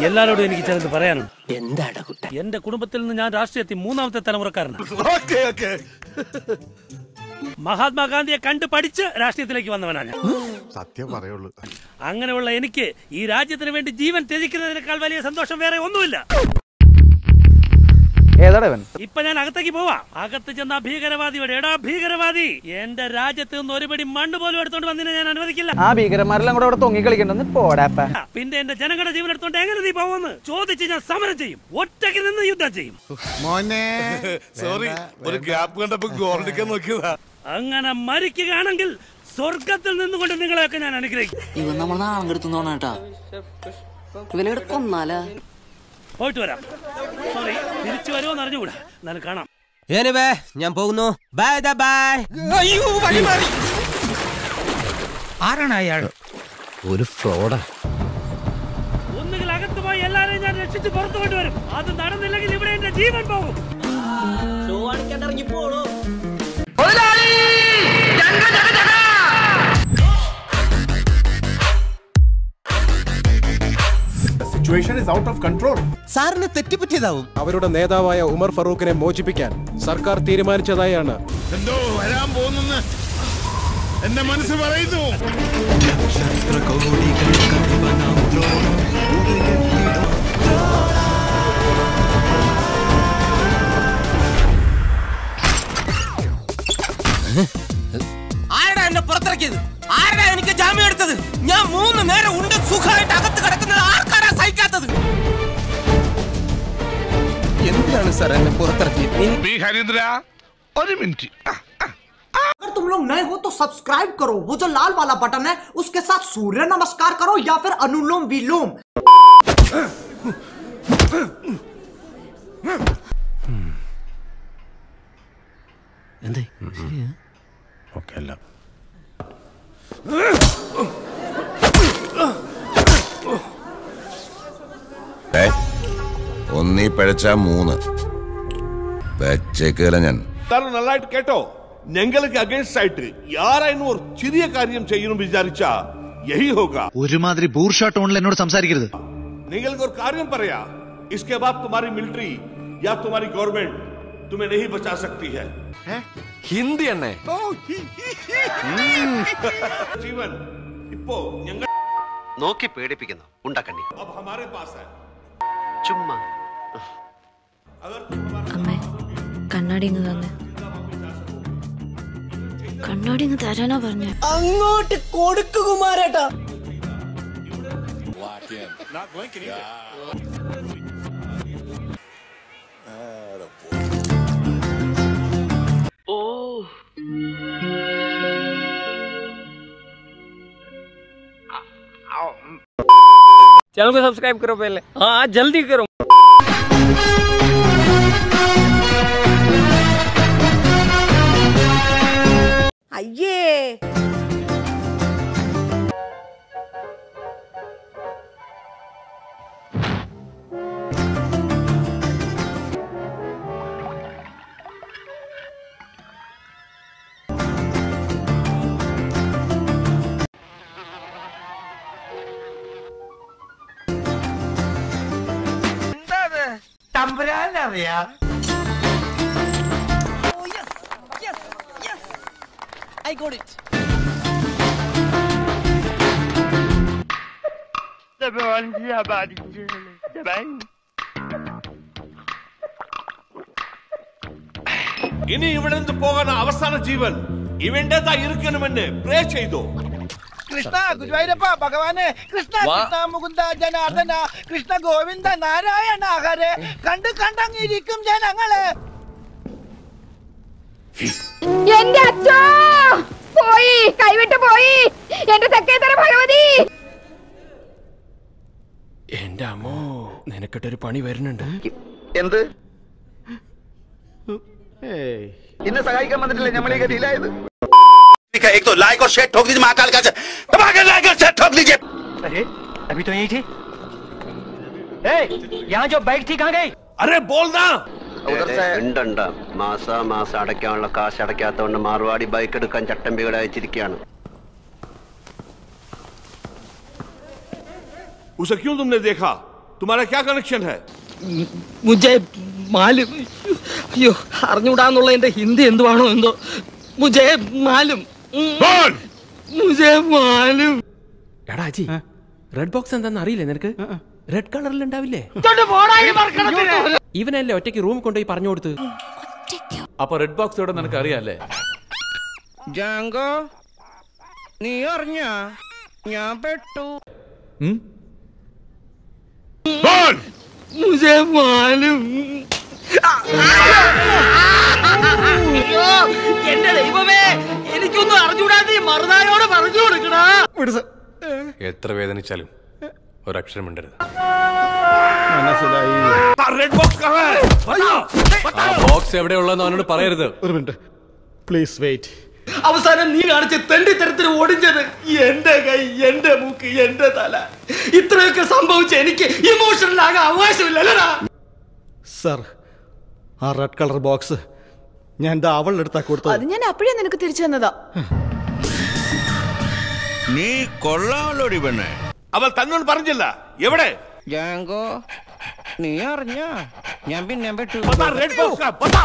എല്ലാരോടും എനിക്ക് ചിലത് പറയാനുണ്ട് എന്താടാ കുട്ട എന്റെ കുടുംബത്തിൽ നിന്ന് ഞാൻ രാഷ്ട്രീയത്തിൽ മൂന്നാമത്തെ തലമുറക്കാരനാണ് മഹാത്മാഗാന്ധിയെ കണ്ടു പഠിച്ച് രാഷ്ട്രീയത്തിലേക്ക് വന്നവനാണ് ഞാൻ സത്യം പറയുള്ളൂ അങ്ങനെയുള്ള എനിക്ക് ഈ രാജ്യത്തിന് വേണ്ടി ജീവൻ ത്യജിക്കുന്നതിനേക്കാൾ വലിയ സന്തോഷം വേറെ ഒന്നുമില്ല ഏതാടാ ഇവൻ ഇപ്പൊ ഞാൻ അകത്തേക്ക് പോവാ അകത്ത് ചെന്ന ആ ഭീകരവാദിയോട് എടാ ഭീകരവാദി എന്റെ രാജ്യത്ത് നിന്ന് ഒരുപടി മണ്ണ് പോലും എടുത്തോണ്ട് വന്നതിനെ ഞാൻ അനുവദിക്കില്ല ആ ഭീകരന്മാരെല്ലാം കൂടെ അവിടെ തൊങ്ങി കളിക്കണ്ടെന്ന് പോടാപ്പ പിന്നെ എന്റെ ജനങ്ങളുടെ ജീവൻ എടുത്തോണ്ട് എങ്ങനെ നീ പോകുമെന്ന് ചോദിച്ച് ഞാൻ സമരം ചെയ്യും ഒറ്റയ്ക്ക് നിന്ന് യുദ്ധം ചെയ്യും മോനെ സോറി ഒരു ഗ്യാപ്പ് കണ്ടപ്പോ ഗോൾഡിക്കാൻ നോക്കിയതാ അങ്ങനെ മരിക്കുകയാണെങ്കിൽ സ്വർഗത്തിൽ നിന്നുകൊണ്ട് നിങ്ങളെയൊക്കെ ഞാൻ അനുഗ്രഹിക്കും ഇവൻ നമ്മൾ നാളെ കെടുത്തുന്നോണ കേട്ടാ ഇവനെ കൊന്നാലാ പോയിട്ട് വരാം സോറി തിരിച്ചു വരുമോ എന്ന് അറിഞ്ഞുകൂടാ എന്നാലും കാണാം ഞാൻ പോകുന്നു ബൈ ബൈ അയ്യോ വഴി മാറി ആരാണ് അയാൾ ഒരു ഫ്രോഡാ ഒന്നുകിൽ അകത്ത് പോയി എല്ലാരെയും ഞാൻ രക്ഷിച്ച് പുറത്തു കൊണ്ടുവരും അത് നടന്നില്ലെങ്കിൽ ഇവിടെ എന്റെ ജീവൻ പോകും situation is out of control സാറിന് തെറ്റുപറ്റിയതാവും അവരുടെ നേതാവായ ഉമർ ഫറൂഖിനെ മോചിപ്പിക്കാൻ സർക്കാർ തീരുമാനിച്ചതായാണ് എന്തോ വരാൻ പോകുന്നെന്ന് എന്റെ മനസ്സ് പറയുന്നു ആരടാ എന്നെ പുറത്തിറക്കിയത് ആരടാ എനിക്ക് ജാമ്യം എടുത്തത് ഞാൻ മൂന്ന് നേരം ഉണ്ട് സുഖമായിട്ട് അകത്ത് കിടക്കുന്നത് ആർക്കാരാ സഹിക്കാത്തത് എന്തിനാണ് സാർ എന്നെ പുറത്തിറക്കിയത് ബി ഹരീന്ദ്ര ഒരു മിനിറ്റ് अगर तुम लोग नए हो तो सब्सक्राइब करो वो जो लाल वाला बटन है उसके साथ सूर्य नमस्कार करो या फिर अनुलोम विलोम എന്തേ ഓക്കെ അല്ല ഒന്നീ പഴച്ച മൂന്ന് വെച്ചേക്കല ഞാൻ എല്ലാവരും നല്ലതായിട്ട് കേട്ടോ ഞങ്ങൾക്ക് അഗേൻസ്റ്റ് ആയിട്ട് യാരായിരുന്നു ഒരു ചെറിയ കാര്യം ചെയ്യണം വിചാരിച്ച യഹി ഹോക ഒരുമാതിരി ബൂർഷ ടോണിൽ എന്നോട് സംസാരിക്കരുത് നിങ്ങൾക്ക് ഒരു കാര്യം പറയാ इसके बाद तुम्हारी मिलिट्री या तुम्हारी गवर्नमेंट तुम्हें नहीं बचा सकती है ഹിന്ദി എണ്ണേ जीवन ഇപ്പോ ഞങ്ങൾ നോക്കി പേടിപ്പിക്കുന്നു ഉണ്ടാക്കണ്ടി अब हमारे पास है ചുമ്മാ अगर तुम हमारा അമ്മേ കണ്ണാടി ഇങ്ങ് തന്നെ കണ്ണാടി ഇങ്ങ് തരാനാ പറഞ്ഞ അങ്ങോട്ട് കൊടുക്കു കുമാരേട്ടാ चैनल को सब्सक्राइब करो पहले हाँ जल्दी करो അയ്യേ ഐ ഗോട്ട് ഇറ്റ് ഇനി ഇവിടെ നിന്ന് പോകുന്ന അവസാന ജീവൻ ഇവന്റേതാ ഇരിക്കണമെന്ന് പ്രേ ചെയ്തു കൃഷ്ണ ഗുരുവായൂരപ്പ ഭഗവാനെ കൃഷ്ണ കൃഷ്ണ മുകുന്ദ ജനാർദ്ദന കൃഷ്ണ ഗോവിന്ദ നാരായണ ഹരെ കണ്ട് കണ്ടങ്ങിരിക്കും ജനങ്ങളെ എന്റെ അച്ഛോ പോയി കൈവിട്ട് പോയി എന്റെ തെക്കേത്തര ഭഗവതി എന്റെ അമ്മോ നിനക്കിട്ടൊരു പണി വരുന്നുണ്ട് എന്ത് ഇന്നെ സഹായിക്കാൻ വന്നിട്ടില്ലേ നമ്മളീ ഗതിയിലായത് एक तो लाइक और शेयर ठोक दीजिए महाकाल का दबाकर लाइक और शेयर ठोक दीजिए अरे अभी तो यही थे यहाँ जो बाइक थी कहाँ गई अरे बोल ना ഉണ്ടണ്ട മാസ മാസം അടയ്ക്കാനുള്ള കാശ് അടയ്ക്കാത്തതുകൊണ്ട് മാർവാടി ബൈക്ക് എടുക്കാൻ ചട്ടമ്പികളെ അയച്ചിരിക്കുകയാണ് उसे क्यों तुमने देखा तुम्हारा क्या कनेक्शन है മുജെ മാലും അയ്യോ അറിഞ്ഞൂടാന്നുള്ള എന്റെ ഹിന്ദി എന്തുവാണോ എന്തോ മുജെ മാലും മുജെ മാലും എടാ അജി റെഡ് ബോക്സ് എന്താന്ന് അറിയില്ലേ നിനക്ക് റെഡ് കളറിൽ ഉണ്ടാവില്ലേ ഇവനല്ലേ ഒറ്റയ്ക്ക് റൂം കൊണ്ടുപോയി പറഞ്ഞു കൊടുത്ത് അപ്പൊ റെഡ് ബോക്സ് ഇവിടെ നിനക്ക് അറിയാല്ലേ ജാങ്കോ നീ അറിഞ്ഞ ഞാൻ പെട്ടു മുജെ മാലും അയ്യോ എന്റെ ദൈവമേ എനിക്കൊന്നും അറിഞ്ഞൂടാതെ മറുനായോട് പറഞ്ഞു കൊടുക്കണ എത്ര വേദനിച്ചാലും ഒരക്ഷരം മിണ്ടരുത് रेड बॉक्स कहाँ है बताओ ആ ബോക്സ് എവിടെയുള്ളതെന്ന് അവനോട് പറയരുത് ഒരു മിനിറ്റ് പ്ലീസ് വെയിറ്റ് അവസാനം നീ കാണിച്ച തെണ്ടിത്തരത്തിന് ഓടിഞ്ഞത് എന്റെ കൈ എന്റെ മൂക്ക് എന്റെ തല ഇത്രയൊക്കെ സംഭവിച്ച എനിക്ക് ഇമോഷണൽ ആകാൻ അവകാശമില്ലല്ലടാ സർ ആ റെഡ് കളർ ബോക്സ് ഞാൻ എന്താ അവളുടെ അടുത്താ കൊടുത്തത് അത് ഞാൻ അപ്പോഴേ നിനക്ക് തിരിച്ചു തന്നതാ നീ കൊള്ളാമല്ലോടി പെണ്ണേ അവൾ തന്നോട് പറഞ്ഞില്ല എവിടെ ജാങ്കോ നീ അറിഞ്ഞ ഞാൻ പിന്നെ പെട്ടു बता रेड बॉक्स का बता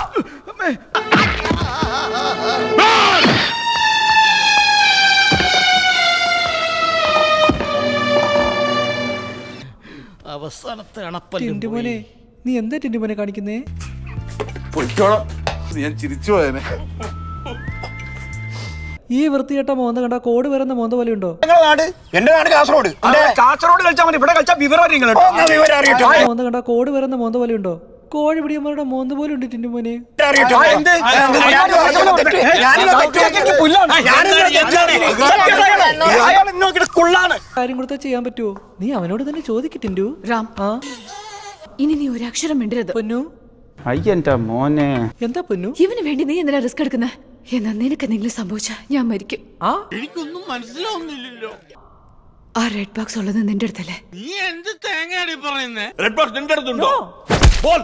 അവസാനത്തെ അണപ്പല്ലും പോയി. നീ എന്താ ടിന്റുമോനെ കാണിക്കുന്നേ പൊയ്ക്കോളാം ഞാൻ ചിരിച്ചു പോയനെ ഈ വൃത്തികെട്ട മോന്ത കണ്ട കോട് വരുന്ന മോന്ത പോലെ ഉണ്ടോ നാട് എന്റെ നാട് കാസർഗോഡ് കാസർഗോഡ് കളിച്ചാൽ മതി ഇവിടെ കളിച്ചാൽ വിവരം മോന്ത കണ്ട കോട് വരുന്ന മോന്ത പോലെ ഉണ്ടോ കോഴി പിടിയന്മാരുടെ മോന്ത പോലെ ഉണ്ട് ടിന്റുമോനെ കാര്യം കൊടുത്താൽ ചെയ്യാൻ പറ്റുമോ നീ അവനോട് തന്നെ ചോദിക്ക് ടിന്റു റാം ആ ഇനി നീ ഒരക്ഷരം മിണ്ടരുത് പൊന്നു അയ്യന്റെ മോനെ എന്താ പൊന്നു ഇവന് വേണ്ടി നീ എന്തിനാ റിസ്ക് എടുക്കുന്നത് എന്നാ നിനക്ക് എന്തെങ്കിലും സംഭവിച്ച ഞാൻ മരിക്കും ആ എനിക്കൊന്നും മനസ്സിലാവുന്നില്ലല്ലോ ആ റെഡ് ബോക്സ് ഉള്ളത് നിന്റെ അടുത്തല്ലേ നീ എന്ത് തേങ്ങയാടി പറയുന്നേ रेड बॉक्स നിന്റെ അടുത്തുണ്ടോ बोल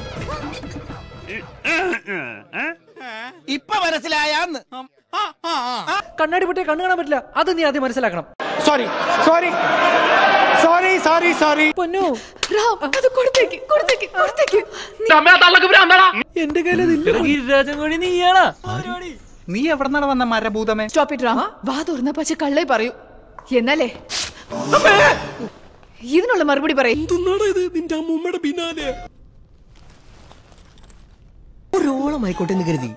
ഇപ്പൊ മനസ്സിലായാന്ന് കണ്ണാടി പൊട്ടിയ കണ്ണു കാണാൻ പറ്റില്ല അത് നീ ആദ്യം മനസ്സിലാക്കണം sorry sorry sorry sorry sorry പൊന്നു റാം അത് കൊടുത്തേക്ക് കൊടുത്തേക്ക് കൊടുത്തേക്ക് എന്റെ കയ്യിൽ നീയാണ് നീ എവിടെന്നാണ് വന്ന മരഭൂതമേ സ്റ്റോപ്പ് ഇറ്റ് റാം വാ തുറന്ന പച്ച കള്ളേ പറയൂ എന്നാലേ ഇതിനുള്ള മറുപടി പറയും ഇത് നിന്റെ അമ്മൂമ്മയുടെ പിന്നാലെ ഒരോളമായിക്കോട്ടെ എന്ന് കരുതി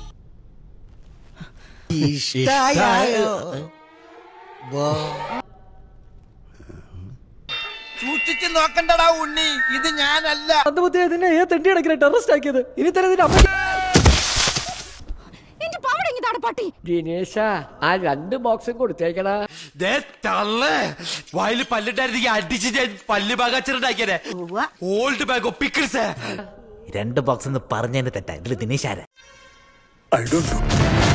സൂക്ഷിച്ചു നോക്കണ്ടടാ ഉണ്ണി ഇത് ഞാനല്ല അത് ബുദ്ധി ഇതിനെ ഏ തെണ്ടി അടക്കില്ല ടെററിസ്റ്റ് ആക്കിയത് ഇനി തന്നെ ഇതിന്റെ അമ്മ എന്റെ പാവട ഇങ്ങതാണ് പട്ടി ദിനേശ ആ രണ്ട് ബോക്സും കൊടുത്തേക്കണ വായില് പല്ലിട്ടായിരുന്നെങ്കിൽ അടിച്ച് ഞാൻ പല്ല് പാകാച്ചിട്ടുണ്ടാക്കിയേ ഓൾഡ് ബാഗ് പിക്കിൾസ് രണ്ട് ബോക്സ് എന്ന് പറഞ്ഞതിന് തെറ്റാ ഇതിൽ ദിനേശ് ആരാ ഐ ഡോണ്ട് നോ